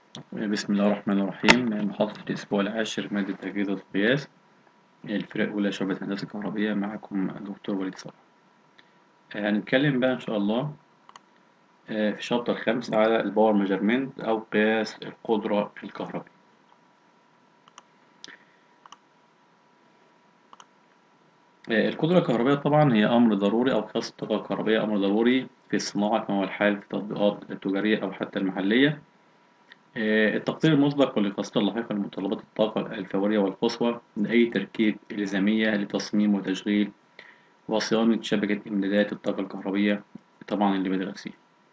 بسم الله الرحمن الرحيم محاضرة الأسبوع العاشر مادة أجهزة القياس الفرق الأولى شعبة هندسة كهربية معكم دكتور وليد صالح هنتكلم بقى إن شاء الله في شابتر خمسة على الباور ميجرمنت أو قياس القدرة الكهربية القدرة الكهربية طبعا هي أمر ضروري أو قياس الطاقة الكهربية أمر ضروري في الصناعة كما هو الحال في التطبيقات التجارية أو حتى المحلية التقدير المسبق والقياسات اللاحقة لمتطلبات الطاقة الفورية والقصوى لأي تركيب إلزامية لتصميم وتشغيل وصيانة شبكة إمدادات الطاقة الكهربية طبعا اللي بالغسيل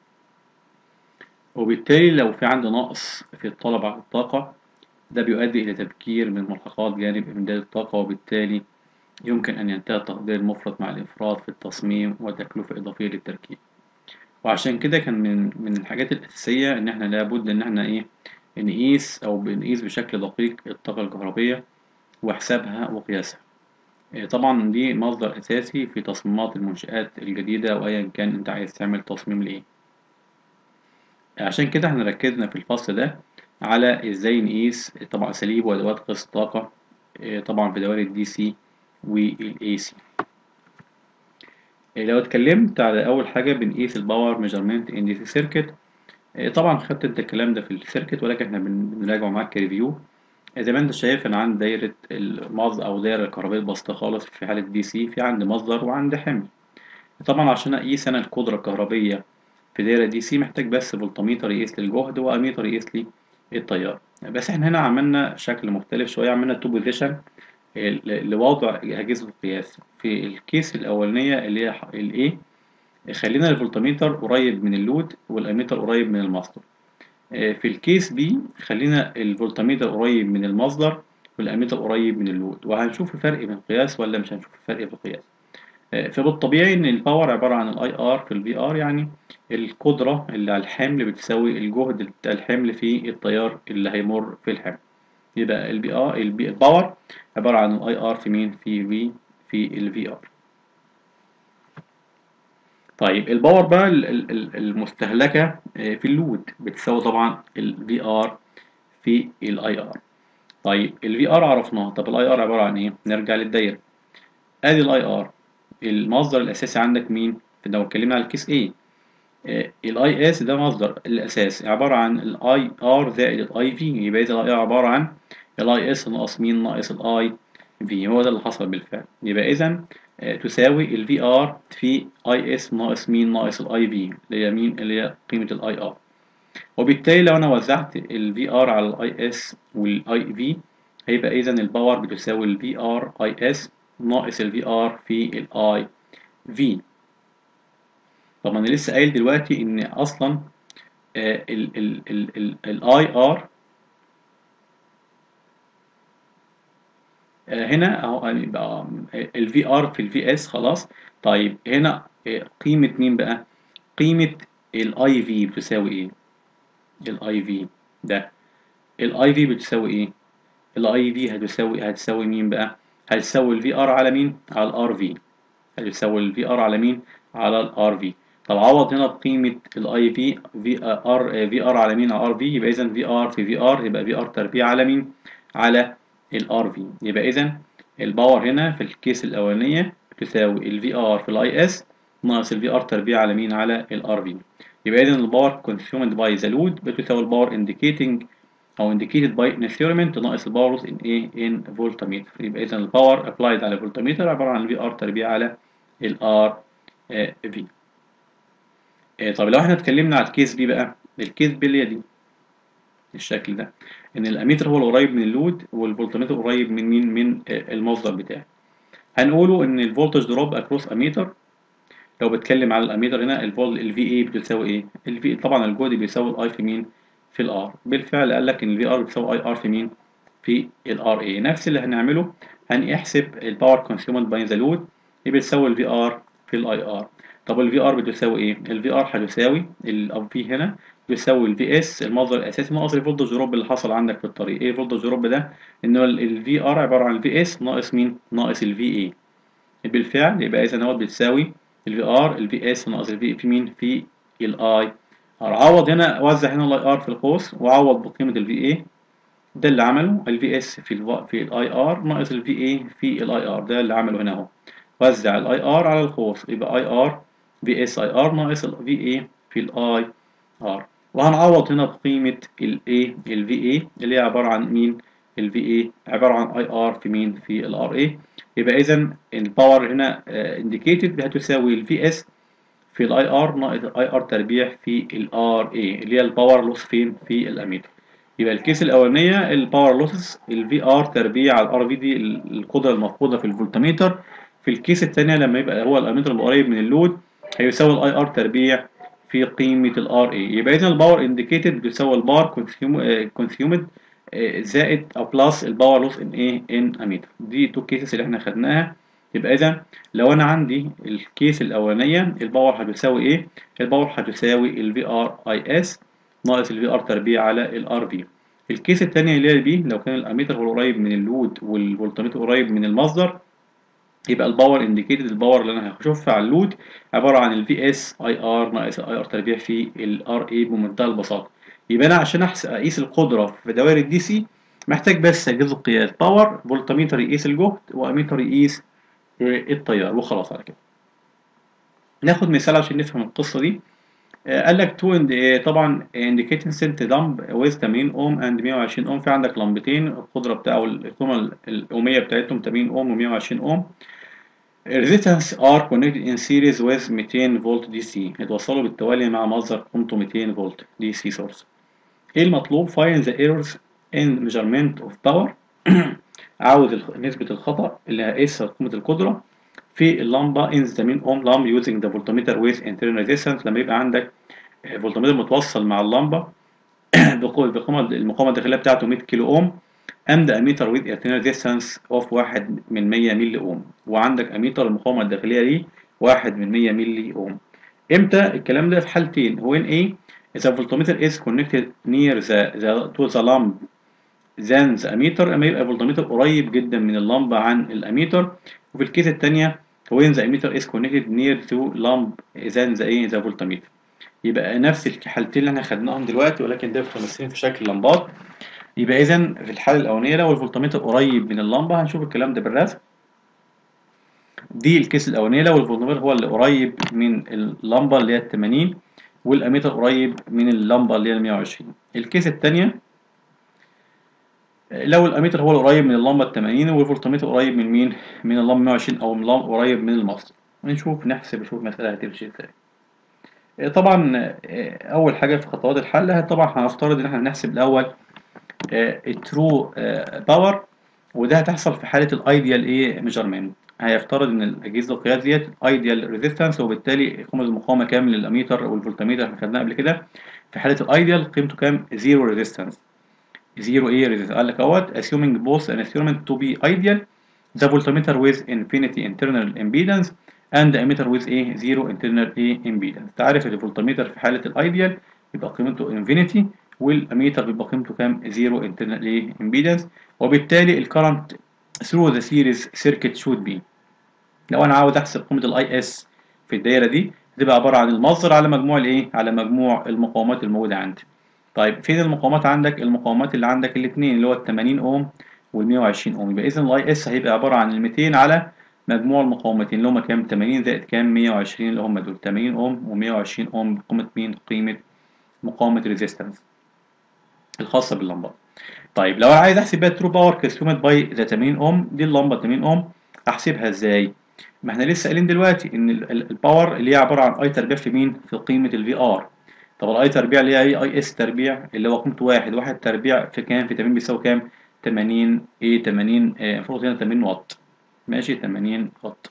وبالتالي لو في عندي نقص في الطلب على الطاقة ده بيؤدي إلى تبكير من ملحقات جانب إمداد الطاقة وبالتالي يمكن أن ينتهي التقدير المفرط مع الإفراط في التصميم وتكلفة إضافية للتركيب وعشان كده كان من من الحاجات الأساسية إن إحنا لابد إن إحنا إيه نقيس أو بنقيس بشكل دقيق الطاقة الكهربية وحسابها وقياسها طبعا دي مصدر أساسي في تصميمات المنشآت الجديدة أو أيا كان أنت عايز تعمل تصميم لإيه عشان كده احنا ركزنا في الفصل ده على ازاي نقيس طبعا أساليب وأدوات قياس الطاقة طبعا في دوائر الدي سي والاي سي لو اتكلمت على أول حاجة بنقيس الباور ميجرمنت ان دي سي سيركت طبعا خدت انت الكلام ده في السيركت ولكن احنا بنراجعه معاك كريفيو زي ما انت شايف انا عندي دايرة المصدر او دايرة الكهربائية البسيطة خالص في حالة دي سي في عندي مصدر وعندي حمل طبعا عشان اقيس انا القدرة الكهربية في دايرة دي سي محتاج بس فولتميتر يقيس لي الجهد واميتر يقيس لي التيار بس احنا هنا عملنا شكل مختلف شوية عملنا تو بوزيشن لوضع أجهزة القياس في الكيس الأولانية اللي هي الإيه خلينا الفولتميتر قريب من اللود والأميتر قريب من المصدر في الكيس بي خلينا الفولتميتر قريب من المصدر والأميتر قريب من اللود وهنشوف فرق في القياس ولا مش هنشوف فرق في القياس فبالطبيعي إن الباور عبارة عن الاي ار في البي ار يعني القدرة اللي على الحمل بتساوي الجهد بتاع الحمل في التيار اللي هيمر في الحمل يبقى البي ار البي الباور عبارة عن الاي ار في مين في في في الفي ار طيب الباور بقى المستهلكة في اللود بتساوي طبعا الفي ار في الاي ار طيب الفي ار عرفناها طب الاي ار عبارة عن ايه نرجع للدايرة ادي الاي ار المصدر الاساسي عندك مين لو اتكلمنا على الكيس ايه الاي اس ده مصدر الاساس عبارة عن الاي ار زائد الاي في يبقى اذا الاي ار عبارة عن الاي اس ناقص مين ناقص الاي في هو ده اللي حصل بالفعل يبقى اذا تساوي الفي ار في اي اس ناقص مين ناقص الاي في اللي هي مين اللي هي قيمة الاي ار وبالتالي لو انا وزعت الفي ار على الاي اس والاي في هيبقى اذا الباور بتساوي الفي ار اي اس ناقص الفي ار في الاي في طب انا لسه قايل دلوقتي ان اصلا الاي ار هنا اهو يبقى الفي ار في الفي اس خلاص طيب هنا قيمة مين بقى قيمة الاي في بتساوي ايه الاي في ده الاي في بتساوي ايه الاي في هتساوي هتساوي مين بقى هتساوي الفي ار على مين على الار في هتساوي الفي ار على مين على الار في طب عوض هنا بقيمة الاي في في ار في ار على مين على ار في يبقى اذا في ار في في ار يبقى في ار تربيع على مين على الار في يبقى اذا الباور هنا في الكيس الاولانيه تساوي الفي ار في الاي اس ناقص الفي ار تربيع على مين على الار في يبقى اذا الباور consumed by the load بتساوي الباور indicating او indicated by instrument ناقص الباور loss in ايه in voltmeter يبقى اذا الباور applied على فولتميتر عباره عن الفي ار تربيع على الار في طب لو احنا اتكلمنا على الكيس بي بقى الكيس بي اللي هي دي الشكل ده ان الاميتر هو القريب من اللود والفولتميتر قريب من مين من المصدر بتاعي هنقوله ان الفولتج دروب اكروس اميتر لو بتكلم على الاميتر هنا الفولت الفي اي بتساوي ايه الفي طبعا الجهد بيساوي الاي في مين في الار بالفعل قال لك ان الفي ار بتساوي اي ار في مين في الار اي نفس اللي هنعمله هنحسب الباور كونسيومد باي ذا لود يبقى بتساوي الفي ار في الاي ار طب الفي ار بتساوي ايه الفي ار هتساوي الفي هنا بيساوي الفي اس المصدر الاساسي ناقص الفولتج دروب اللي حصل عندك في الطريق ايه الفولتج دروب ده ان هو الفي ار عباره عن الفي اس ناقص مين ناقص الفي اي بالفعل يبقى اذا هو بتساوي الفي ار الفي اس ناقص الفي في مين في الاي عوض هنا وزع هنا الاي ار في القوس وعوض بقيمه الفي اي ده اللي عمله الفي اس في ال في الاي ار ناقص الفي اي في الاي ار ده اللي عمله هنا اهو وزع الاي ار على القوس يبقى اي ار في اس اي ار ناقص الفي اي في الاي ار وهنعوض هنا بقيمه الاي الفي اي اللي هي عباره عن مين الفي اي عباره عن اي ار في مين في الار اي يبقى اذا الباور هنا انديكيتد هتساوي الفي اس في الاي ار ناقص الاي ار تربيع في الار اي اللي هي الباور لوس فين في الاميتر يبقى الكيس الاولانيه الباور لوسز الفي ار تربيع على الار في دي القدره المفقوده في الفولتميتر في الكيس الثانيه لما يبقى هو الاميتر القريب من اللود هيساوي الاي ار تربيع في قيمه الار اي يبقى اذا الباور انديكيتد بيساوي الباور كونسيومد زائد او بلس الباور لوس ان ايه ان اميتر دي تو كيسز اللي احنا خدناها يبقى اذا لو انا عندي الكيس الاولانيه الباور هتساوي ايه الباور هتساوي الفي ار اي اس ناقص الفي ار تربيع على الار في الكيس الثانيه اللي هي بي لو كان الاميتر هو قريب من اللود والفولتميتر قريب من المصدر يبقى الباور انديكيتد الباور اللي انا هشوفها على اللود عباره عن الفي اس اي ار ناقص الاي ار تربيع في الار اي بمنتهى البساطه يبقى انا عشان احسب اقيس القدره في دوائر الدي سي محتاج بس اجهزه قياس باور فولتميتر يقيس الجهد واميتر يقيس التيار وخلاص على كده ناخد مثال عشان نفهم القصه دي قال لك تو طبعا indicating sent dump with 80 اوم and 120 اوم في عندك لمبتين القدره بتاع القيمه الاوميه بتاعتهم 80 اوم و120 اوم resistance are connected in series with 200 فولت دي سي اتوصلوا بالتوالي مع مصدر قيمته 200 فولت دي سي سورس ايه المطلوب find the errors in measurement of power عاوز نسبة الخطأ اللي هقيسها قيمة القدرة في اللمبة in the main ohm lamp using the voltmeter with internal resistance لما يبقى عندك فولتميتر متوصل مع اللمبة بقيمة المقاومة الداخلية بتاعته 100 كيلو اوم and ammeter with internal resistance of 1 من 100 ملي اوم وعندك اميتر المقاومة الداخلية ليه 1 من 100 ملي اوم امتى الكلام ده في حالتين هو ان ايه إذا الفولتميتر is connected near the, the to the lamp than the ammeter اما يبقى الفولتميتر قريب جدا من اللمبة عن الاميتر وفي الكيس الثانية when the emitter is connected near to lamp than the ايه the voltmeter يبقى نفس الحالتين اللي احنا خدناهم دلوقتي ولكن ده متمثلين في شكل لمبات يبقى اذا في الحالة الأولانية لو الفولتميتر قريب من اللمبة هنشوف الكلام ده بالرسم دي الكيس الأولانية لو الفولتميتر هو اللي قريب من اللمبة اللي هي ال 80 والأميتر قريب من اللمبة اللي هي ال 120 الكيس الثانية لو الاميتر هو القريب من اللمبه ال 80 والفولتميتر قريب من مين؟ من اللمبه 120 او من اللمبه قريب من المصدر. نشوف نحسب نشوف المساله هتمشي ازاي. طبعا اول حاجه في خطوات الحل طبعا هنفترض ان احنا هنحسب الاول الترو باور وده هتحصل في حاله الايديال ايه ميجرمنت. هيفترض ان الاجهزه القياس ديت ايديال ريزيستنس وبالتالي قيمه المقاومه كام للاميتر والفولتميتر احنا خدناها قبل كده. في حاله الايديال قيمته كام؟ زيرو ريزيستنس. zero ايه resistance قال لك اهوت assuming both an instrument to be ideal the voltmeter with infinity internal impedance and the emitter with a zero internal a impedance تعرف الفولتميتر في حالة الايديال يبقى قيمته infinity والاميتر بيبقى قيمته كام zero internal a impedance وبالتالي الكرنت through the series circuit should be لو انا عاوز احسب قيمة الاي اس في الدايرة دي تبقى عبارة عن المصدر على مجموع الايه على مجموع المقاومات الموجودة عندي طيب فين المقاومات عندك المقاومات اللي عندك الاثنين اللي هو ال 80 اوم وال 120 اوم يبقى اذا الاي اس هيبقى عباره عن ال 200 على مجموع المقاومتين اللي هم كام 80 زائد كام 120 اللي هم دول 80 اوم و120 اوم بقيمه مين قيمه مقاومه ريزيستنس الخاصه باللمبه طيب لو انا عايز احسب بقى الترو باور كونسيومد باي ذا 80 اوم دي اللمبه 80 اوم احسبها ازاي ما احنا لسه قايلين دلوقتي ان الباور اللي هي عباره عن اي تربيع في مين في قيمه الفي ار طب الاي تربيع اللي هي ايه اي اس تربيع اللي هو قيمته واحد واحد تربيع في كام في 80 بيساوي كام 80 ايه 80 المفروض هنا 80 واط ماشي 80 واط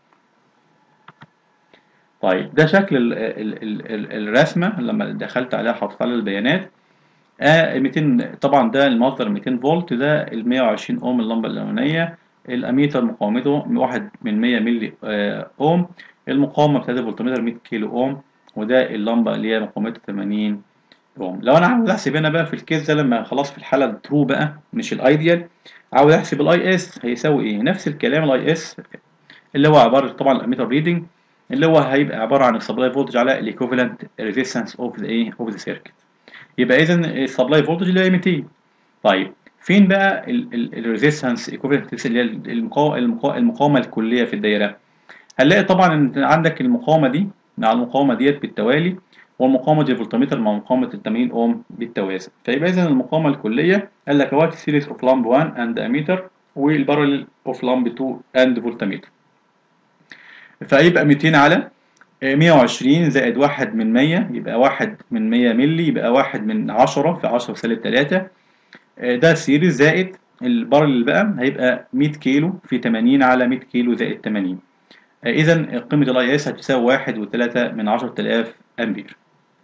طيب ده شكل ال ال ال ال الرسمه لما دخلت عليها حطيت عليها البيانات آه 200 طبعا ده المصدر 200 فولت ده ال 120 اوم اللمبه الاولانيه الاميتر مقاومته 1 من 100 ملي آه اوم المقاومه بتاعت الفولتميتر 100 كيلو اوم وده اللمبه اللي هي مقاومتها 80 اوم لو انا عاوز احسب هنا بقى في الكيس ده لما خلاص في الحاله الترو بقى مش الايديال عاوز احسب الاي اس هيساوي ايه نفس الكلام الاي اس اللي هو عباره طبعا الاميتر ريدنج اللي هو هيبقى عباره عن السبلاي فولتج على الايكوفالنت ريزيستنس اوف ذا ايه اوف ذا سيركت يبقى اذا السبلاي فولتج اللي هي 200 طيب فين بقى الريزيستنس ايكوفالنت اللي هي المقاومه الكليه في الدايره هنلاقي طبعا ان عندك المقاومه دي مع المقاومه ديت بالتوالي والمقاومه دي فولتمتر مع مقاومه ال 80 اوم بالتوازي فيبقى اذا المقاومه الكليه قال لك اهوت سيريز اوف لامب 1 اند اميتر والبارل اوف لامب 2 اند فولتمتر فيبقى 200 على 120 زائد 1 من 100 يبقى 1 من 100 مللي يبقى 1 من 10 في 10 سالب 3 ده سيريز زائد البارل بقى هيبقى 100 كيلو في 80 على 100 كيلو زائد 80 اذا قيمه الاي اس هتساوي 1 و3 من 10000 امبير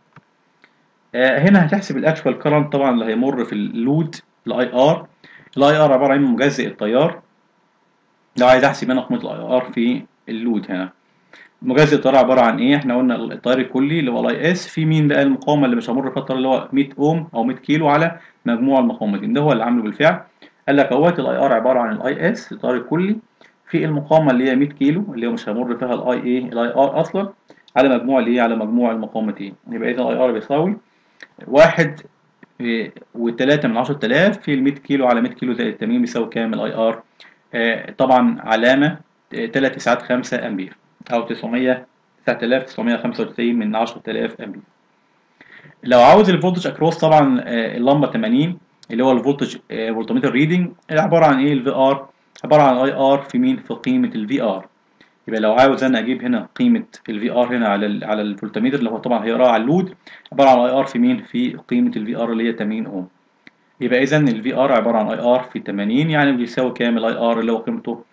هنا هتحسب الاكشوال كرنت طبعا اللي هيمر في اللود الاي ار الاي ار عباره عن مجزئ التيار لو عايز احسب انا قيمه الاي ار في اللود هنا مجزئ التيار عباره عن ايه احنا قلنا التيار الكلي اللي هو الاي اس في مين بقى المقاومه اللي مش همر فيها التيار اللي هو 100 اوم او 100 كيلو على مجموع المقاومتين ده هو اللي عامله بالفعل قال لك اهوت الاي ار عباره عن الاي اس التيار الكلي في المقاومه اللي هي 100 كيلو اللي هو مش همر فيها الاي ايه الاي ار اصلا على مجموع الايه على مجموع المقاومتين يبقى اذا الاي ار بيساوي واحد وتلاتة من عشرة آلاف في المية كيلو على مية كيلو زائد التمرين بيساوي كام الأي آر آه طبعا علامة تلات تسعات خمسة أمبير أو تسعمية تسعة آلاف تسعمية خمسة وتسعين من عشرة آلاف أمبير لو عاوز الفولتج أكروس طبعا آه اللمبة تمانين اللي هو الفولتج آه فولتمتر ريدنج عبارة عن إيه الفي آر عبارة عن اي ار في مين في قيمة الفي ار يبقى لو عاوز انا اجيب هنا قيمة الفي ار هنا على ال على الفولتميتر اللي هو طبعا هيقراها على اللود عبارة عن اي ار في مين في قيمة الفي ار اللي هي 80 اوم يبقى اذا الفي ار عبارة عن اي ار في 80 يعني بيساوي كام الاي ار اللي هو قيمته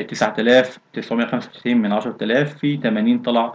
9995 من 10000 في 80 طلع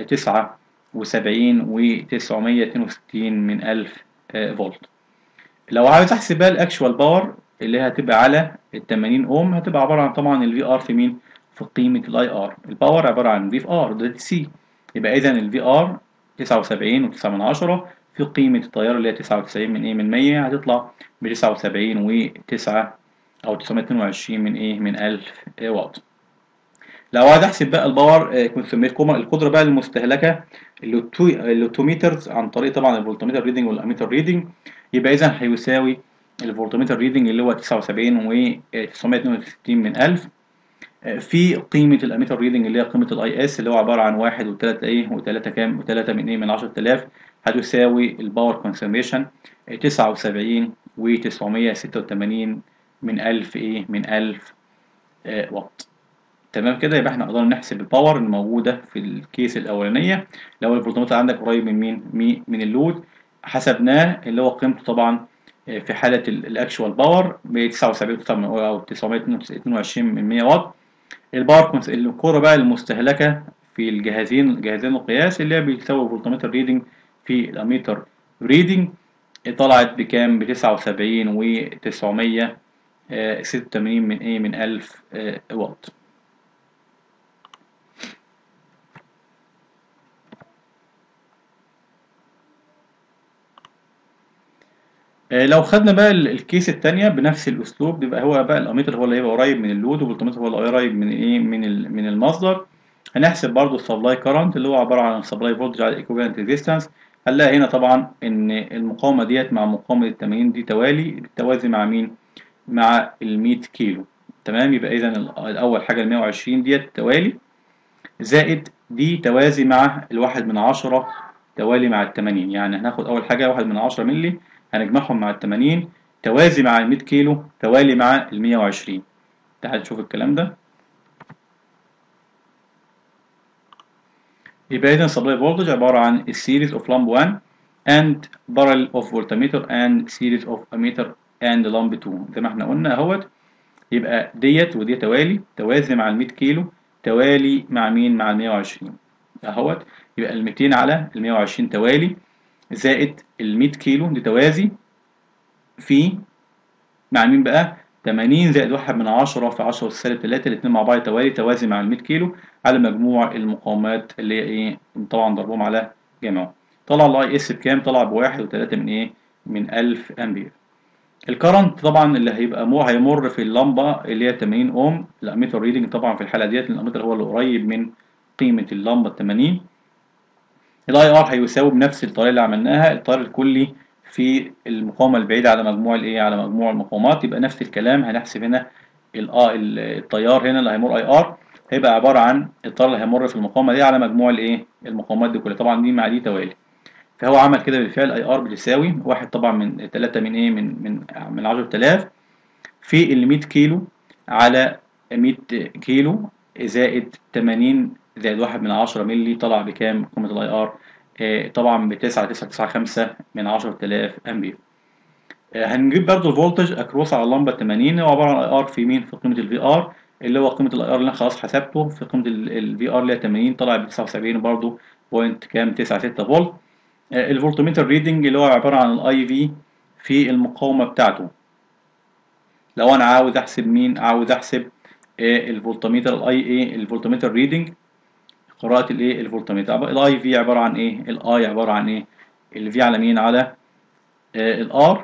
79 و 962 من 1000 فولت لو عاوز احسب بقى الاكشوال باور اللي هتبقى على ال 80 اوم هتبقى عباره عن طبعا الفي ار في مين في قيمه الاي ار الباور عباره عن في في ار ده دي سي يبقى اذا الفي ار 79 و9 من 10 في قيمه التيار اللي هي 99 من ايه من 100 هتطلع ب 79 و9 او 922 من ايه من 1000 واط لو عايز احسب بقى الباور كونسوميت القدره بقى المستهلكه اللوتوميترز عن طريق طبعا الفولتميتر ريدنج والاميتر ريدنج يبقى اذا هيساوي الفولتميتر ريدنج اللي هو 79 و 962 من 1000 في قيمة الاميتر ريدنج اللي هي قيمة الاي اس اللي هو عبارة عن 1 و3 ايه و3 كام و3 من ايه من 10000 هتساوي الباور كونسوميشن 79 و 986 من 1000 ايه من 1000 آه واط تمام كده يبقى احنا قدرنا نحسب الباور الموجودة في الكيس الأولانية لو الفولتمتر عندك قريب من مين من اللود حسبناه اللي هو قيمته طبعا في حالة الأكشوال باور ب 79 أو 922 من 100 واط الباور الكورة بقى المستهلكة في الجهازين جهازين القياس اللي هي بيساوي الفولتمتر ريدنج في الأميتر ريدنج طلعت بكام ب 79 و 986 من ايه من 1000 واط لو خدنا بقى الكيس الثانيه بنفس الاسلوب بيبقى هو بقى الاميتر هو اللي هيبقى قريب من اللود والفولتمتر هو اللي قريب من ايه من من المصدر هنحسب برضو السبلاي كارنت اللي هو عباره عن السبلاي فولتج على الايكوفالنت ريزيستنس هنلاقي هنا طبعا ان المقاومه ديت مع مقاومه ال 80 دي توالي بالتوازي مع مين مع ال 100 كيلو تمام يبقى اذا الاول حاجه ال 120 ديت توالي زائد دي توازي مع الواحد من عشرة توالي مع ال 80 يعني هناخد اول حاجه واحد من عشرة مللي هنجمعهم مع ال 80 توازي مع ال 100 كيلو توالي مع ال 120 تعال نشوف الكلام ده يبقى إذا سبلاي فولتج عبارة عن السيريز اوف لامب 1 and barrel of voltmeter and series of ammeter and lamp 2 زي ما احنا قلنا اهوت يبقى ديت ودي توالي توازي مع ال 100 كيلو توالي مع مين مع ال 120 اهوت يبقى ال 200 على ال 120 توالي زائد ال 100 كيلو دي توازي في مع مين بقى 80 زائد 1 من 10 في 10 سالب 3 الاثنين مع بعض توالي توازي مع ال 100 كيلو على مجموع المقاومات اللي هي ايه طبعا ضربهم على جمعهم طلع الاي اس بكام طلع بواحد وتلاتة من ايه من 1000 امبير الكرنت طبعا اللي هيبقى مو هيمر في اللمبه اللي هي 80 اوم الاميتر ريدنج طبعا في الحاله ديت الاميتر هو اللي قريب من قيمة اللمبة 80 الاي ار هيساوي بنفس الطريقة اللي عملناها التيار الكلي في المقاومة البعيدة على مجموع الايه على مجموع المقاومات يبقى نفس الكلام هنحسب هنا التيار هنا اللي هيمر اي ار هيبقى عبارة عن التيار اللي هيمر في المقاومة دي على مجموع الايه المقاومات دي كلها طبعا دي مع دي توالي فهو عمل كده بالفعل اي ار بتساوي واحد طبعا من 3 من ايه من من من 10000 في ال 100 كيلو على 100 كيلو زائد 80 زائد واحد من 10 مللي طلع بكام قيمة الاي ار طبعا ب 9.995 من 10000 امبير هنجيب برضو الفولتج اكروس على اللمبه 80 هو عباره عن اي ار في مين في قيمه الفي ار اللي هو قيمه الاي ار اللي انا خلاص حسبته في قيمه الفي ار اللي هي 80 طلع ب 79 برضو بوينت كام 96 فولت الفولتمتر ريدنج اللي هو عباره عن الاي في في المقاومه بتاعته لو انا عاوز احسب مين عاوز احسب الفولتمتر الاي ايه الفولتمتر ريدنج قراءة الايه الفولتمتر الاي في عبارة عن ايه الاي عبارة عن ايه الفي على مين على الار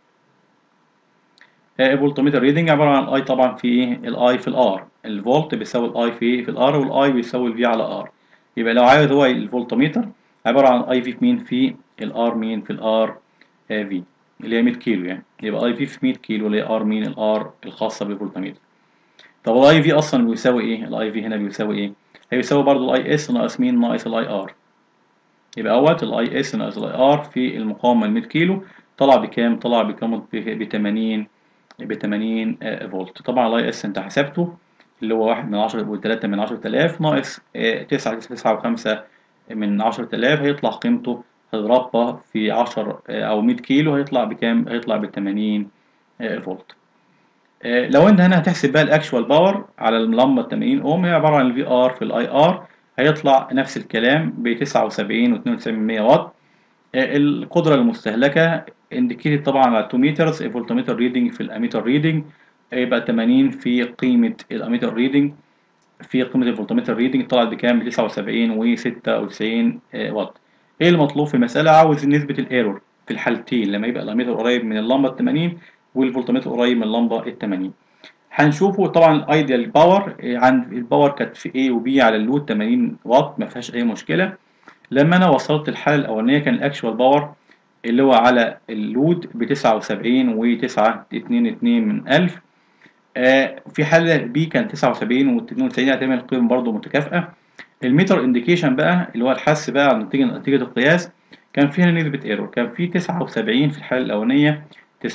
الفولتمتر ريدنج عبارة عن الاي طبعا في ايه الاي في الار الفولت بيساوي الاي في في الار والاي بيساوي الفي على ار يبقى لو عايز هو الفولتمتر عبارة عن اي في في مين في الار مين في الار في اللي هي 100 كيلو يعني يبقى اي في في 100 كيلو اللي هي ار مين الار الخاصة بالفولتمتر طب الاي في اصلا بيساوي ايه الاي في هنا بيساوي ايه هيساوي برضو الاي اس ناقص مين ناقص الاي ار يبقى اهوت الاي اس ناقص الاي ار في المقاومه ال 100 كيلو طلع بكام طلع بكام ب 80 ب 80 فولت طبعا الاي اس انت حسبته اللي هو 1 من 10 و3 من 10000 ناقص 9 9 و5 من 10000 هيطلع قيمته هتضربها في 10 او 100 كيلو هيطلع بكام هيطلع ب 80 فولت لو انت هنا هتحسب بقى الاكشوال باور على اللمبه 80 اوم هي عباره عن الفي ار في الاي ار هيطلع نفس الكلام ب 79 و92 واط القدره المستهلكه انديكيتد طبعا على 2 مترز الفولتمتر ريدنج في الاميتر ريدنج يبقى 80 في قيمه الاميتر ريدنج في قيمه الفولتمتر ريدنج طلعت بكام ب 79 و96 واط ايه المطلوب في المساله عاوز نسبه الايرور في الحالتين لما يبقى الاميتر قريب من اللمبه 80 والفولتمتر قريب من اللمبه ال 80 هنشوفه طبعا الايديال باور عند الباور كانت في A و B على اللود 80 واط ما فيهاش اي مشكله لما انا وصلت الحاله الاولانيه كان الاكشوال باور اللي هو على اللود ب 79 و 922 من 1000 آه في حاله B كان 79 و 92 هتعمل القيم برضه متكافئه الميتر انديكيشن بقى اللي هو الحس بقى عن نتيجه نتيجه القياس كان فيها نسبه ايرور كان في 79 في الحاله الاولانيه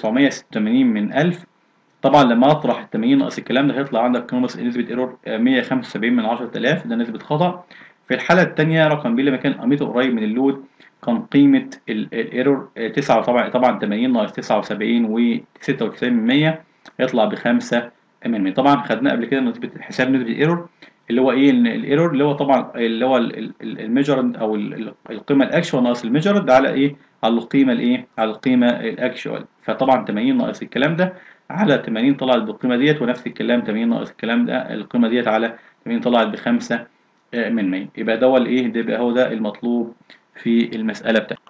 986 من 1000 طبعا لما اطرح ال 80 ناقص الكلام ده هيطلع عندك نسبة ايرور 175 من 10000 ده نسبة خطأ في الحالة الثانية رقم ب لما كان اميته قريب من اللود كان قيمة الايرور 9 طبعا طبعا 80 ناقص 79 و 96 من 100 هيطلع ب 5 من 100 طبعا خدنا قبل كده نسبة حساب نسبة الايرور اللي هو ايه الايرور اللي هو طبعا اللي هو الميجرد او القيمة الاكشوال ناقص الميجرد على ايه على القيمة الايه على القيمة الاكشوال فطبعا 80 ناقص الكلام ده على 80 طلعت بالقيمة ديت ونفس الكلام 80 ناقص الكلام ده القيمة ديت على 80 طلعت بخمسة من 100 يبقى ده الايه ده يبقى هو ده المطلوب في المسألة بتاعتنا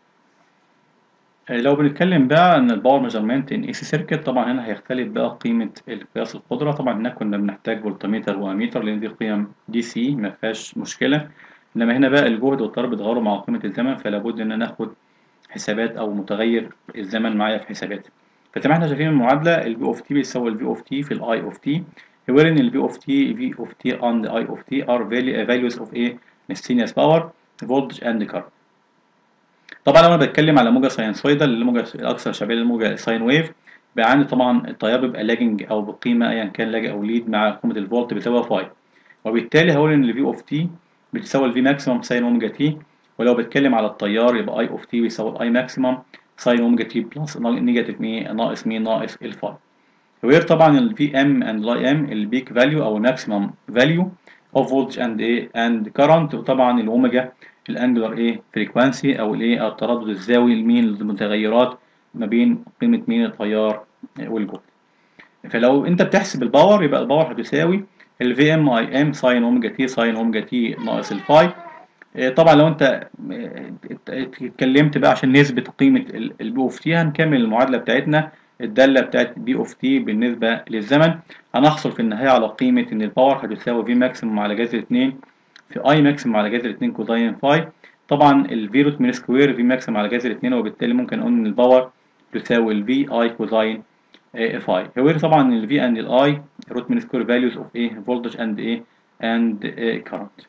لو بنتكلم بقى عن الباور ميجرمنت ان اي سي سيركت طبعا هنا هيختلف بقى قيمة قياس القدرة طبعا هنا كنا بنحتاج فولتميتر واميتر لان دي قيم دي سي ما فيهاش مشكلة انما هنا بقى الجهد والطار بيتغيروا مع قيمة الزمن فلا بد ان انا اخد حسابات او متغير الزمن معايا في حساباتي فزي ما احنا شايفين المعادلة البي اوف تي بيساوي البي اوف تي في الاي اوف تي wherein البي اوف تي في اوف تي and اي اوف تي are values of a instantaneous power voltage and current طبعا لو انا بتكلم على موجة ساينسويدال الموجة الاكثر شبيه للموجة ساين ويف بقى عندي طبعا التيار بيبقى لاجنج او بقيمة ايا كان لاج او ليد مع قيمة الفولت بتساوي فاي وبالتالي هقول ان الفي اوف تي بتساوي الفي ماكسيمم ساين اوميجا تي ولو بتكلم على التيار يبقى اي اوف تي بيساوي الاي ماكسيمم ساين اوميجا تي بلس نيجاتيف مي ناقص مي ناقص الفاي وير طبعا ال VM and ال IM البيك فاليو او الماكسيمم فاليو اوف فولتج اند ايه اند كارنت وطبعا الاوميجا الانجلر ايه فريكوانسي او الايه التردد الزاوي لمين المتغيرات ما بين قيمه مين التيار والجهد فلو انت بتحسب الباور يبقى الباور هتساوي ال VM IM ساين اوميجا تي ساين اوميجا تي ناقص الفاي طبعا لو انت اتكلمت بقى عشان نثبت قيمه البي اوف تي هنكمل المعادله بتاعتنا الداله بتاعت بي اوف تي بالنسبه للزمن هنحصل في النهايه على قيمه ان الباور هتساوي في ماكسيموم على جذر 2 في اي ماكسيمم على جذر 2 كوزين فاي طبعا الفي روت من سكوير في ماكسيمم على جذر 2 وبالتالي ممكن نقول ان الباور تساوي الفي اي كوزين فاي هو طبعا الفي اند الاي روت من سكوير فاليوز اوف ايه فولتج اند ايه اند كارنت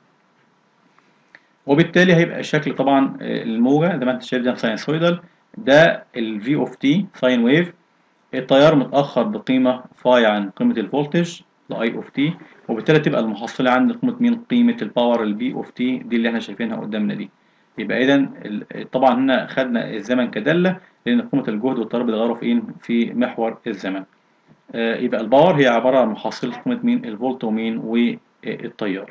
وبالتالي هيبقى الشكل طبعا الموجة زي ما انت شايف ده ساينسويدال ده الفي اوف تي ساين ويف التيار متأخر بقيمة فاي عن قيمة الفولتج لاي اوف تي وبالتالي تبقى المحصلة عند قيمة مين قيمة الباور البي اوف تي دي اللي احنا شايفينها قدامنا دي يبقى اذا طبعا هنا خدنا الزمن كدالة لان قيمة الجهد والتيار بيتغيروا في في محور الزمن يبقى الباور هي عبارة عن محصلة قيمة مين الفولت ومين والتيار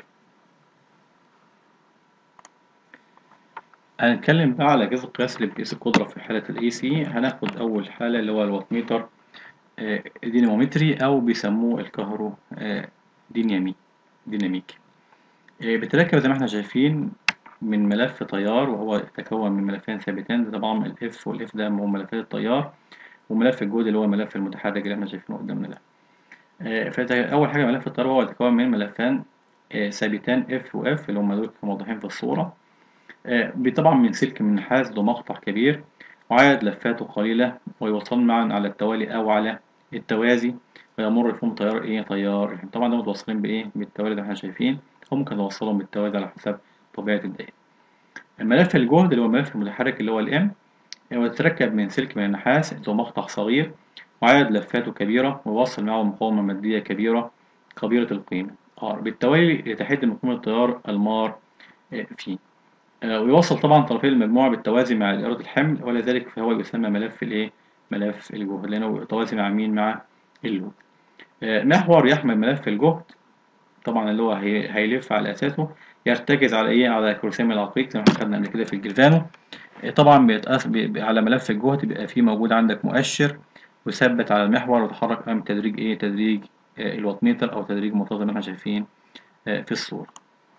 هنتكلم بقى على جهاز القياس اللي بيقيس القدرة في حالة الاي سي هناخد أول حالة اللي هو الواتميتر دينامومتري أو بيسموه الكهرو دينامي ديناميكي بتركب زي ما احنا شايفين من ملف تيار وهو يتكون من ملفين ثابتين ده طبعا الاف والاف ده هو ملفات التيار وملف الجهد اللي هو الملف المتحرك اللي احنا شايفينه قدامنا ده فأول حاجة ملف التيار هو يتكون من ملفان ثابتان اف واف اللي هم دول موضحين في الصورة طبعا من سلك من نحاس ذو مقطع كبير وعدد لفاته قليلة ويوصلان معا على التوالي أو على التوازي ويمر فيهم تيار إيه تيار طبعا ده متوصلين بإيه بالتوالي ده احنا شايفين أو ممكن نوصلهم بالتوازي على حسب طبيعة الدائرة الملف الجهد اللي هو الملف المتحرك اللي هو الإم هو يتركب من سلك من النحاس ذو مقطع صغير وعدد لفاته كبيرة ويوصل معه مقاومة مادية كبيرة كبيرة القيمة R بالتوالي يتحد من قيمة التيار المار فيه ويوصل طبعا طرفي المجموعة بالتوازي مع إرادة الحمل ولذلك فهو يسمى ملف الإيه؟ ملف الجهد لأنه يتوازي مع مين؟ مع اللود. محور يحمل ملف الجهد طبعا اللي هو هيلف على أساسه يرتكز على إيه؟ على كروسيم العقيق زي ما احنا خدنا قبل كده في الجلفانو. طبعا بيتقاس على ملف الجهد بيبقى فيه موجود عندك مؤشر ويثبت على المحور ويتحرك أمام تدريج إيه؟ تدريج الواتميتر أو تدريج منتظم زي ما احنا شايفين في الصورة.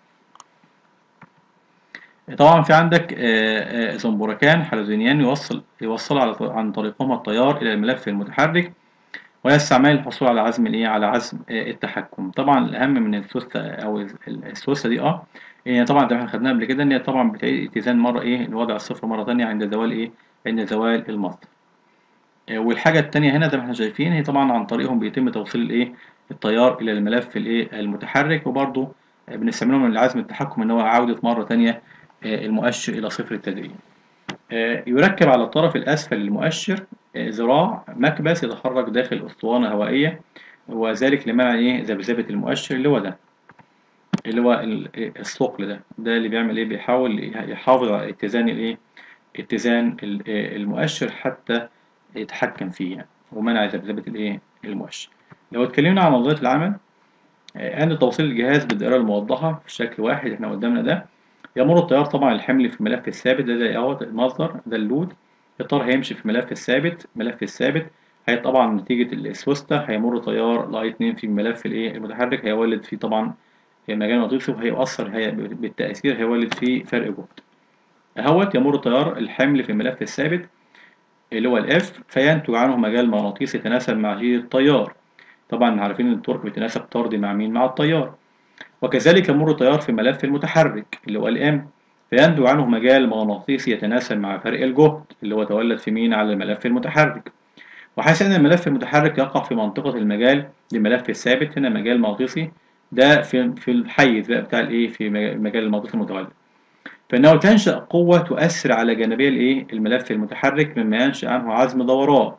طبعا في عندك زنبركان حلزونيان يوصل يوصل على عن طريقهما التيار الى الملف المتحرك ويستعمل الحصول على عزم الايه على عزم التحكم طبعا الاهم من السوسته او السوسته دي اه يعني طبعا ده احنا خدناها قبل كده ان هي طبعا بتعيد اتزان مره ايه الوضع الصفر مره ثانيه عند زوال ايه عند زوال المصدر والحاجه الثانيه هنا زي ما احنا شايفين هي طبعا عن طريقهم بيتم توصيل الايه التيار الى الملف الايه المتحرك وبرده بنستعملهم من العزم التحكم ان هو عوده مره ثانيه المؤشر إلى صفر التدريج يركب على الطرف الأسفل للمؤشر ذراع مكبس يتحرك داخل أسطوانة هوائية وذلك لمنع إيه ذبذبة المؤشر اللي هو ده اللي هو الثقل ده ده اللي بيعمل إيه بيحاول يحافظ على اتزان الإيه اتزان المؤشر حتى يتحكم فيه يعني ومنع ذبذبة الإيه المؤشر لو اتكلمنا عن نظرية العمل عند توصيل الجهاز بالدائرة الموضحة في شكل واحد احنا قدامنا ده يمر التيار طبعا الحمل في الملف الثابت ده زي اهوت المصدر ده اللود التيار هيمشي في الملف الثابت الملف الثابت هي طبعا نتيجة السوستة هيمر تيار لاي 2 في الملف الايه المتحرك هيولد فيه طبعا مجال مغناطيسي وهيأثر هي بالتأثير هيولد فيه فرق جهد اهوت يمر تيار الحمل في الملف الثابت اللي هو الاف فينتج عنه مجال مغناطيسي يتناسب مع جهة التيار طبعا عارفين ان التورك بيتناسب طردي مع مين مع التيار وكذلك يمر تيار في الملف المتحرك اللي هو الام فينتج عنه مجال مغناطيسي يتناسب مع فرق الجهد اللي هو تولد في مين على الملف المتحرك وحيث ان الملف المتحرك يقع في منطقة المجال للملف الثابت هنا مجال مغناطيسي ده في في الحيز بقى بتاع الايه في مجال المغناطيسي المتولد فانه تنشأ قوة تؤثر على جانبي الايه الملف المتحرك مما ينشأ عنه عزم دوران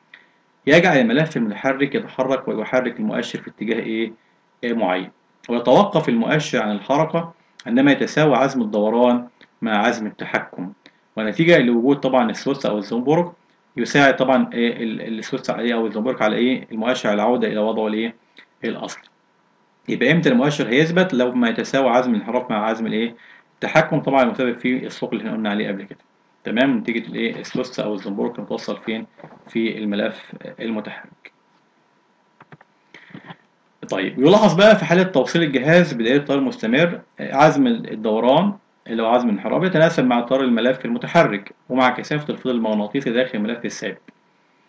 يجعل الملف المتحرك يتحرك ويحرك المؤشر في اتجاه ايه, إيه معين ويتوقف المؤشر عن الحركة عندما يتساوى عزم الدوران مع عزم التحكم ونتيجة لوجود طبعا السوس أو الزنبرك يساعد طبعا السوس عليه أو الزنبرك على إيه المؤشر على العودة إلى وضعه الإيه الأصلي يبقى إمتى المؤشر هيثبت لو ما يتساوى عزم الانحراف مع عزم الإيه التحكم طبعا المسبب فيه الثقل اللي احنا قلنا عليه قبل كده تمام نتيجة الإيه السوس أو الزنبرك متوصل فين في الملف المتحرك طيب يلاحظ بقى في حالة توصيل الجهاز بداية تيار مستمر عزم الدوران اللي هو عزم الانحراف يتناسب مع تيار الملف المتحرك ومع كثافة الفيض المغناطيسي داخل الملف الثابت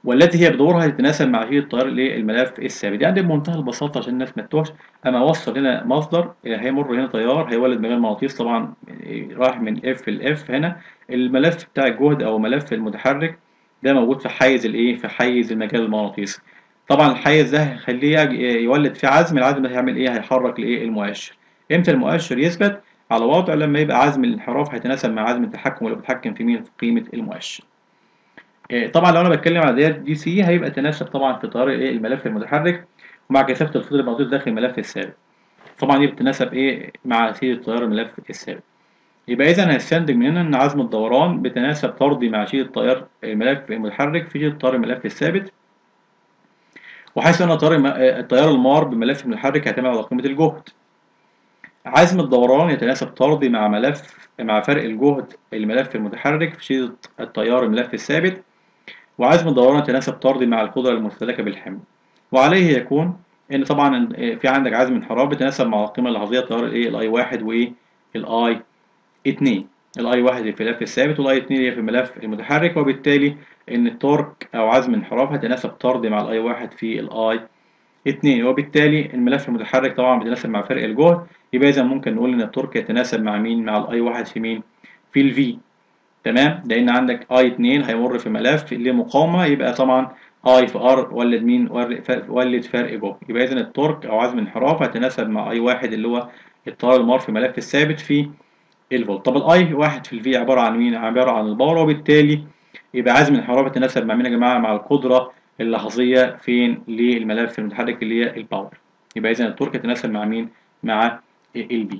والتي هي بدورها تتناسب مع شيء التيار الايه الملف الثابت يعني بمنتهى البساطه عشان الناس ما تتوهش اما اوصل هنا مصدر هيمر هنا تيار هيولد مجال مغناطيسي طبعا رايح من اف لاف هنا الملف بتاع الجهد او ملف المتحرك ده موجود في حيز الايه في حيز المجال المغناطيسي طبعا الحيز ده هيخليه يولد فيه عزم العزم ده هيعمل ايه هيحرك الايه المؤشر امتى المؤشر يثبت على وضع لما يبقى عزم الانحراف هيتناسب مع عزم التحكم اللي بيتحكم في مين في قيمه المؤشر طبعا لو انا بتكلم على ديت دي سي هيبقى تناسب طبعا في تيار ايه الملف المتحرك ومع كثافه الفضل الموجود داخل الملف الثابت طبعا دي بتتناسب ايه مع سيره تيار الملف الثابت يبقى اذا هنستنتج من هنا ان عزم الدوران بتناسب طردي مع شيء التيار الملف المتحرك في شيء تيار الملف الثابت وحيث ان التيار المار بملف المتحرك هيعتمد على قيمه الجهد عزم الدوران يتناسب طردي مع ملف مع فرق الجهد الملف المتحرك في شيء التيار الملف الثابت وعزم الدوران يتناسب طردي مع القدرة المستهلكة بالحمل وعليه يكون ان طبعا في عندك عزم انحراف بيتناسب مع القيمة اللحظية تيار الايه الاي واحد وايه الاي اتنين الاي واحد في الملف الثابت والاي اتنين هي في الملف المتحرك وبالتالي ان التورك او عزم الانحراف هيتناسب طردي مع الاي واحد في الاي اتنين وبالتالي الملف المتحرك طبعا بيتناسب مع فرق الجهد يبقى اذا ممكن نقول ان التورك يتناسب مع مين مع الاي واحد في مين في الفي تمام لان عندك اي 2 هيمر في ملف ليه مقاومه يبقى طبعا اي في ار ولد مين ولد فرق جهد يبقى اذا التورك او عزم الانحراف هيتناسب مع اي واحد اللي هو التيار المار في الملف الثابت في الفولت طب الاي واحد في الفي عباره عن مين عباره عن الباور وبالتالي يبقى عزم الانحراف يتناسب مع مين يا جماعه مع القدره اللحظيه فين للملف المتحرك اللي هي الباور يبقى اذا التورك يتناسب مع مين مع البي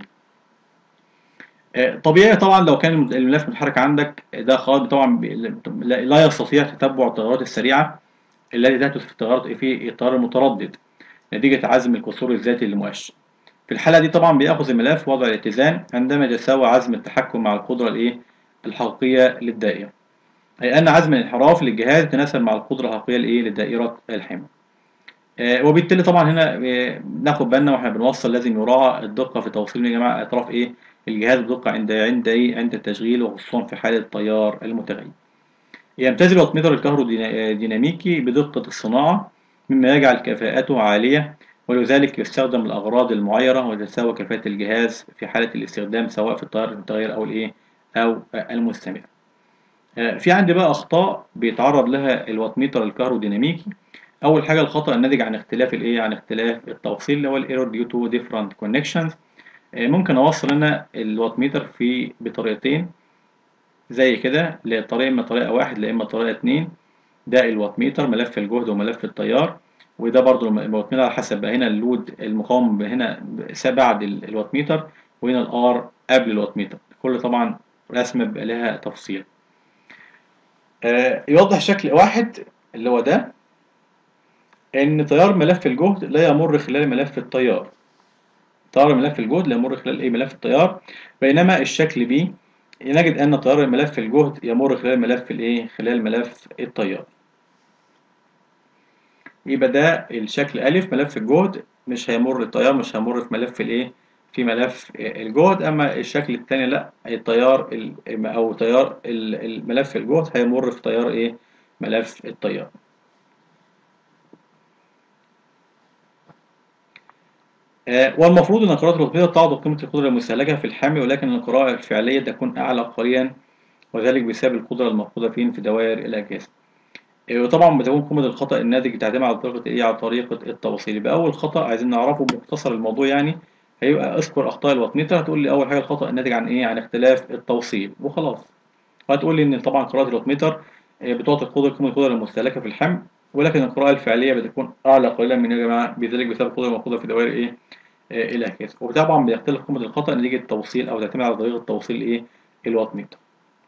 طبيعي طبعا لو كان الملف المتحرك عندك ده خالص طبعا لا يستطيع تتبع التغيرات السريعه التي تحدث في التغيرات في التيار المتردد نتيجه عزم الكسور الذاتي للمؤشر في الحاله دي طبعا بياخذ الملف وضع الاتزان عندما يتساوى عزم التحكم مع القدره الايه الحقيقيه للدائره اي ان عزم الانحراف للجهاز يتناسب مع القدره الحقيقيه لايه لدائره الحمل آه وبالتالي طبعا هنا آه ناخد بالنا واحنا بنوصل لازم يراعى الدقه في توصيل يا جماعه اطراف ايه الجهاز بدقة عند عند ايه عند التشغيل وخصوصا في حالة التيار المتغير. يمتاز الواتميتر الكهروديناميكي بدقة الصناعة مما يجعل كفاءته عالية ولذلك يستخدم للأغراض المعيرة وتتساوى كفاءة الجهاز في حالة الاستخدام سواء في التيار المتغير أو الإيه أو المستمر. في عندي بقى أخطاء بيتعرض لها الواتميتر الكهروديناميكي أول حاجة الخطأ الناتج عن اختلاف الإيه عن اختلاف التوصيل اللي هو الايرور ديو تو ديفرنت كونكشنز ممكن اوصل انا الوات ميتر في بطريقتين زي كده لطريقه اما طريقه واحد لا اما طريقه اتنين ده الوات ميتر ملف الجهد وملف التيار وده برضو الوات ميتر على حسب هنا اللود المقاوم هنا بعد الوات ميتر وهنا الار قبل الوات ميتر كل طبعا رسمه بيبقى لها تفصيل آه يوضح شكل واحد اللي هو ده ان تيار ملف الجهد لا يمر خلال ملف التيار تيار ملف الجهد لا يمر خلال ايه ملف التيار بينما الشكل ب نجد ان تيار ملف الجهد يمر خلال ملف الايه خلال ملف التيار يبقى ده الشكل أ ملف الجهد مش هيمر التيار مش هيمر في ملف الايه في ملف الجهد اما الشكل الثاني لا التيار او تيار الملف الجهد هيمر في تيار ايه ملف التيار والمفروض ان القراءة الرتبية تعضد قيمة القدرة المستهلكة في الحامل ولكن القراءة الفعلية تكون أعلى قليلا وذلك بسبب القدرة المفقودة فين في دوائر الأجهزة. وطبعا بتكون قيمة الخطأ الناتج تعتمد على طريقة إيه على طريقة التوصيل. يبقى أول خطأ عايزين نعرفه مختصر الموضوع يعني هيبقى اذكر أخطاء الواتميتر هتقول لي أول حاجة الخطأ الناتج عن إيه؟ عن اختلاف التوصيل وخلاص. وهتقول لي إن طبعا قراءة الواتميتر بتعطي القدرة قيمة القدرة المستهلكة في الحمل ولكن القراءة الفعلية بتكون أعلى قليلا من يا جماعة بذلك بسبب القدرة المفقودة في دوائر إيه؟ آه الأجهزة وطبعا بيختلف قيمة الخطأ نتيجة التوصيل أو تعتمد على طريقة توصيل إيه؟ الوات ميتر.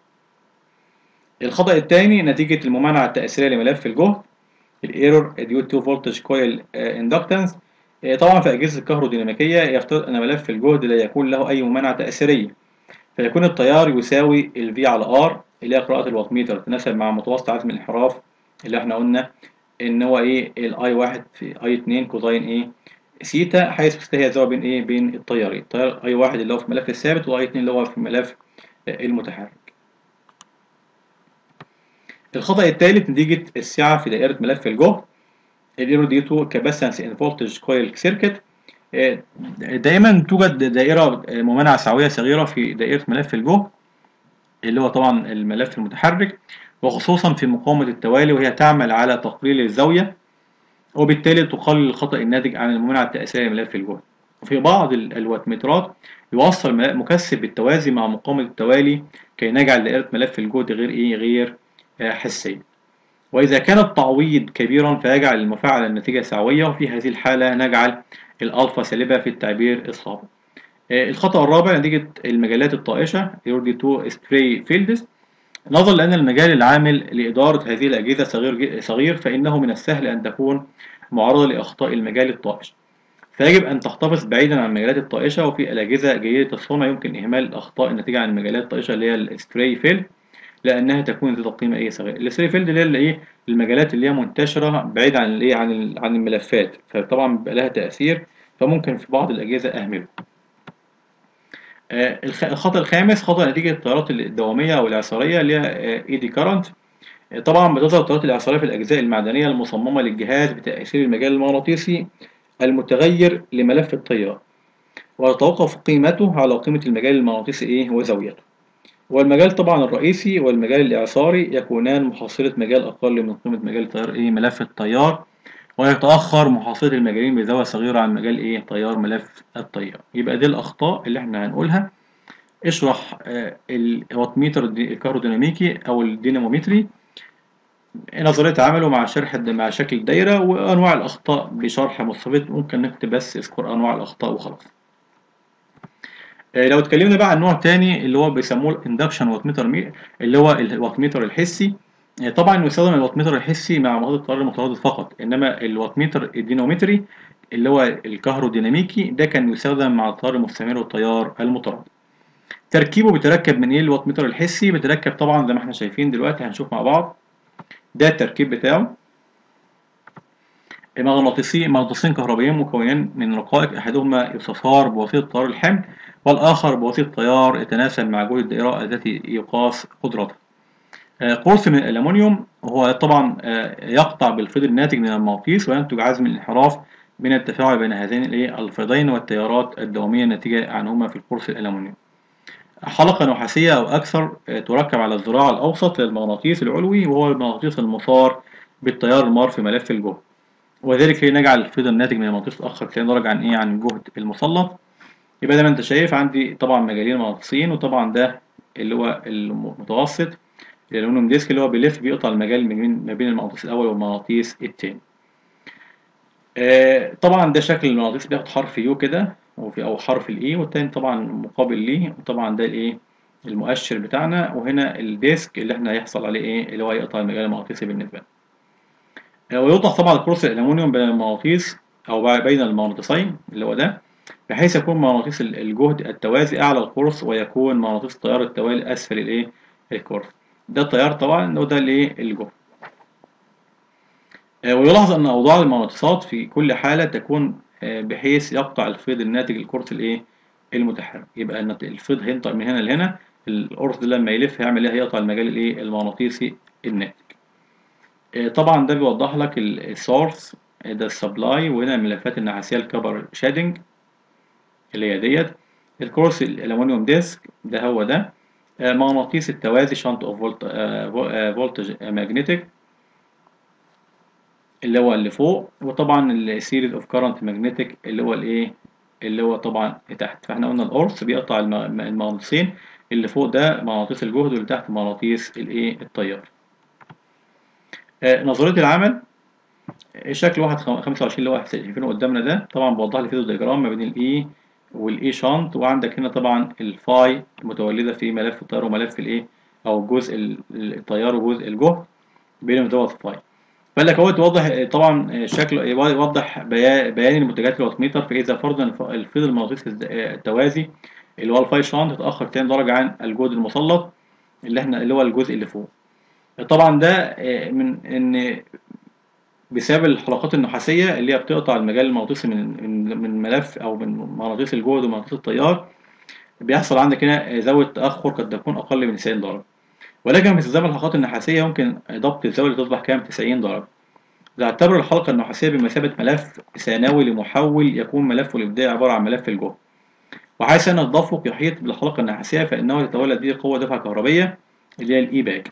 الخطأ الثاني نتيجة الممانعة التأثيرية لملف الجهد الايرور ديو تو فولتج كويل اندكتنس طبعا في أجهزة الكهروديناميكية يفترض أن ملف الجهد لا يكون له أي ممانعة تأثيرية فيكون التيار يساوي ال V على R اللي هي قراءة الوات ميتر تتناسب مع متوسط عزم الانحراف اللي احنا قلنا ان هو ايه الاي واحد في اي اتنين كوزين ايه سيتا حيث هي الزاوية بين ايه بين التيارين التيار اي واحد اللي هو في الملف الثابت واي اتنين اللي هو في الملف المتحرك الخطأ الثالث نتيجة السعة في دائرة ملف الجهد الايرور دي تو كاباسيتنس ان فولتج كويل سيركت دايما توجد دائرة ممانعة سعوية صغيرة في دائرة ملف الجهد اللي هو طبعا الملف المتحرك وخصوصا في مقاومة التوالي وهي تعمل على تقليل الزاوية وبالتالي تقلل الخطأ الناتج عن الممانعة التأثيرية لملف الجهد وفي بعض الواتمترات يوصل مكثف بالتوازي مع مقاومة التوالي كي نجعل دائرة ملف الجهد غير إيه غير حسية وإذا كان التعويض كبيرا فيجعل المفاعل النتيجة سعوية وفي هذه الحالة نجعل الألفا سالبة في التعبير السابق الخطأ الرابع نتيجة المجالات الطائشة يردي تو سبراي فيلدز نظرا لأن المجال العامل لإدارة هذه الأجهزة صغير, صغير فإنه من السهل أن تكون معرضة لأخطاء المجال الطائش فيجب أن تحتفظ بعيدا عن المجالات الطائشة وفي الأجهزة جيدة الصنع يمكن إهمال الأخطاء الناتجة عن المجالات الطائشة اللي هي السبراي فيلد لأنها تكون ذات قيمة إيه صغيرة السبراي فيلد اللي هي الإيه المجالات اللي هي منتشرة بعيد عن الإيه عن عن الملفات فطبعا بيبقى لها تأثير فممكن في بعض الأجهزة أهمله الخطأ الخامس خطأ نتيجة التيارات الدوامية أو الإعصارية اللي هي ايدي كارنت طبعا بتظهر التيارات الإعصارية في الأجزاء المعدنية المصممة للجهاز بتأثير المجال المغناطيسي المتغير لملف التيار ويتوقف قيمته على قيمة المجال المغناطيسي إيه وزاويته والمجال طبعا الرئيسي والمجال الإعصاري يكونان محصلة مجال أقل من قيمة مجال التيار إيه ملف التيار ويتأخر محاصرة المجالين بزاوية صغيرة عن مجال إيه تيار ملف التيار يبقى دي الأخطاء اللي إحنا هنقولها اشرح آه الواتميتر الكهروديناميكي أو الدينامومتري نظرية عمله مع شرح مع شكل الدايرة وأنواع الأخطاء بشرح مستفيض ممكن نكتب بس اذكر أنواع الأخطاء وخلاص آه لو اتكلمنا بقى عن نوع تاني اللي هو بيسموه الاندكشن واتميتر اللي هو الواتميتر الحسي طبعا يستخدم الواتميتر الحسي مع معادلة التيار المتردد فقط انما الواتميتر الدينامومتري اللي هو الكهروديناميكي ده كان يستخدم مع التيار المستمر والتيار المتردد تركيبه بيتركب من ايه الواتميتر الحسي بيتركب طبعا زي ما احنا شايفين دلوقتي هنشوف مع بعض ده التركيب بتاعه مغناطيسي مغناطيسين كهربائيين مكونين من رقائق احدهما يستثار بواسطة تيار الحمل والاخر بواسطة تيار يتناسب مع جهد الدائرة التي يقاس قدرتها قرص من الألمنيوم هو طبعا يقطع بالفيض الناتج من المغناطيس وينتج عزم الانحراف من التفاعل بين هذين الفيضين والتيارات الدوامية الناتجة عنهما في القرص الألمنيوم حلقة نحاسية أو أكثر تركب على الذراع الأوسط للمغناطيس العلوي وهو المغناطيس المثار بالتيار المار في ملف الجهد وذلك لنجعل الفيض الناتج من المغناطيس الآخر 90 درجة عن إيه عن الجهد المسلط يبقى زي ما أنت شايف عندي طبعا مجالين مغناطيسيين وطبعا ده اللي هو المتوسط الالومنيوم ديسك اللي هو بيلف بيقطع المجال ما بين المغناطيس الاول والمغناطيس الثاني آه طبعا ده شكل المغناطيس بياخد حرف يو كده وفي او حرف الاي والتاني طبعا مقابل ليه وطبعا ده الايه المؤشر بتاعنا وهنا الديسك اللي احنا هيحصل عليه ايه اللي هو هيقطع المجال المغناطيسي بالنسبه لنا آه ويوضح طبعا الكروس الالومنيوم بين المغناطيس او بين المغناطيسين اللي هو ده بحيث يكون مغناطيس الجهد التوازي اعلى القرص ويكون مغناطيس التيار التوالي اسفل الايه القرص ده التيار طبعا وده الايه الجهد آه ويلاحظ ان اوضاع المغناطيسات في كل حاله تكون آه بحيث يقطع الفيض الناتج القرص الايه المتحرك يبقى ان الفيض هينطق من هنا لهنا القرص ده لما يلف هيعمل ايه هيقطع المجال الايه المغناطيسي الناتج آه طبعا ده بيوضح لك السورس ده السبلاي وهنا الملفات النحاسيه الكبر شادنج اللي هي ديت الكورس الالومنيوم ديسك ده هو ده مغناطيس التوازي شنط اوف فولت فولتج ماجنتيك اللي هو اللي فوق وطبعا السيريز اوف كارنت ماجنتيك اللي هو الايه اللي هو طبعا تحت فاحنا قلنا القرص بيقطع المغناطيسين اللي فوق ده مغناطيس الجهد واللي تحت مغناطيس الايه التيار نظريه العمل الشكل واحد خمسة وعشرين اللي هو شايفينه قدامنا ده طبعا بوضح لي فيديو دياجرام ما بين الاي والاي شانت وعندك هنا طبعا الفاي المتولده في ملف التيار وملف الايه او جزء التيار وجزء الجهد بينهم دوت فاي فقال لك اهو توضح طبعا شكل يوضح بيان المنتجات الواتميتر فاذا فرضا الفيض المغناطيسي التوازي اللي هو الفاي شانت اتاخر 2 درجه عن الجهد المسلط اللي احنا اللي هو الجزء اللي فوق طبعا ده من ان بسبب الحلقات النحاسية اللي هي بتقطع المجال المغناطيسي من من من ملف أو من مغناطيس الجهد ومغناطيس التيار بيحصل عندك هنا زاوية تأخر قد تكون أقل من 90 درجة ولكن في استخدام الحلقات النحاسية يمكن ضبط الزاوية لتصبح كام 90 درجة تعتبر الحلقة النحاسية بمثابة ملف ثانوي لمحول يكون ملفه الإبداعي عبارة عن ملف الجهد وحيث أن التدفق يحيط بالحلقة النحاسية فإنه يتولد به قوة دفعة كهربية اللي هي الإي باك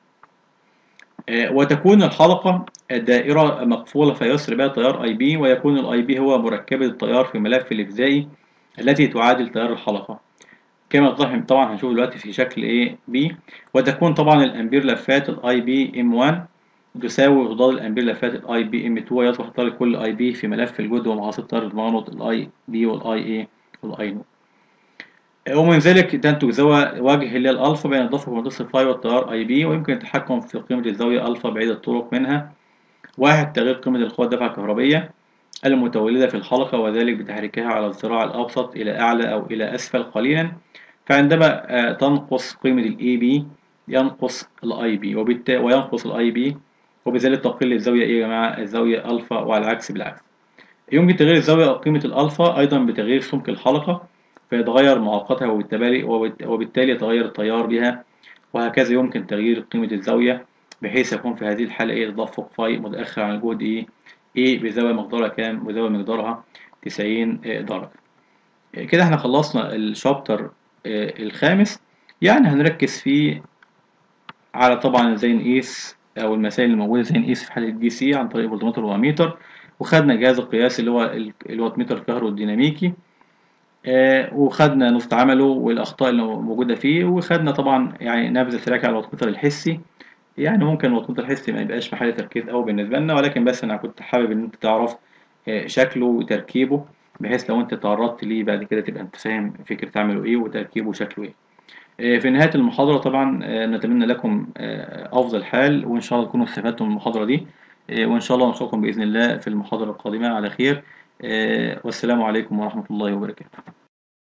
وتكون الحلقة الدائرة مقفولة فيسر بها تيار اي بي ويكون الاي بي هو مركبة التيار في ملف الإفزائي التي تعادل تيار الحلقة كما تضح طبعا هنشوف دلوقتي في شكل ايه بي وتكون طبعا الامبير لفات الاي بي ام 1 تساوي غضاض الامبير لفات الاي بي ام 2 ويصبح تيار كل اي بي في ملف الجهد ومعاصر تيار المغناطيس الاي بي والاي اي والاي نو ومن ذلك تنتج زاوية وجه اللي هي الألفا بين الضفة ومنتصف فاي والتيار أي بي ويمكن التحكم في قيمة الزاوية ألفا بعيد الطرق منها واحد تغيير قيمة القوة الدفعة الكهربية المتولدة في الحلقة وذلك بتحريكها على الذراع الأوسط إلى أعلى أو إلى أسفل قليلا فعندما تنقص قيمة ال AB ينقص ال IB وينقص ال IB وبذلك تقل الزاوية إيه يا جماعة الزاوية ألفا وعلى العكس بالعكس يمكن تغيير الزاوية أو قيمة الألفا أيضا بتغيير سمك الحلقة فيتغير معاقتها وبالتالي وبالتالي يتغير التيار بها وهكذا يمكن تغيير قيمة الزاوية بحيث يكون في هذه الحالة إيه تدفق فاي متأخر عن الجهد إيه إيه بزاوية مقدارها كام بزاوية مقدارها 90 درجة كده احنا خلصنا الشابتر الخامس يعني هنركز فيه على طبعا ازاي نقيس او المسائل اللي موجوده ازاي نقيس في حاله الدي سي عن طريق فولتمتر واميتر وخدنا جهاز القياس اللي هو الواتميتر الكهروديناميكي آه وخدنا نص عمله والاخطاء اللي موجوده فيه وخدنا طبعا يعني نبذه سريعه على الواتميتر الحسي يعني ممكن الواتميتر الحسي ما يبقاش محل تركيز قوي بالنسبه لنا ولكن بس انا كنت حابب ان انت تعرف آه شكله وتركيبه بحيث لو انت تعرضت ليه بعد كده تبقى انت فاهم فكرة تعمله ايه وتركيبه شكله ايه في نهاية المحاضرة طبعا نتمنى لكم أفضل حال وإن شاء الله تكونوا استفدتم من المحاضرة دي وإن شاء الله نشوفكم بإذن الله في المحاضرة القادمة على خير والسلام عليكم ورحمة الله وبركاته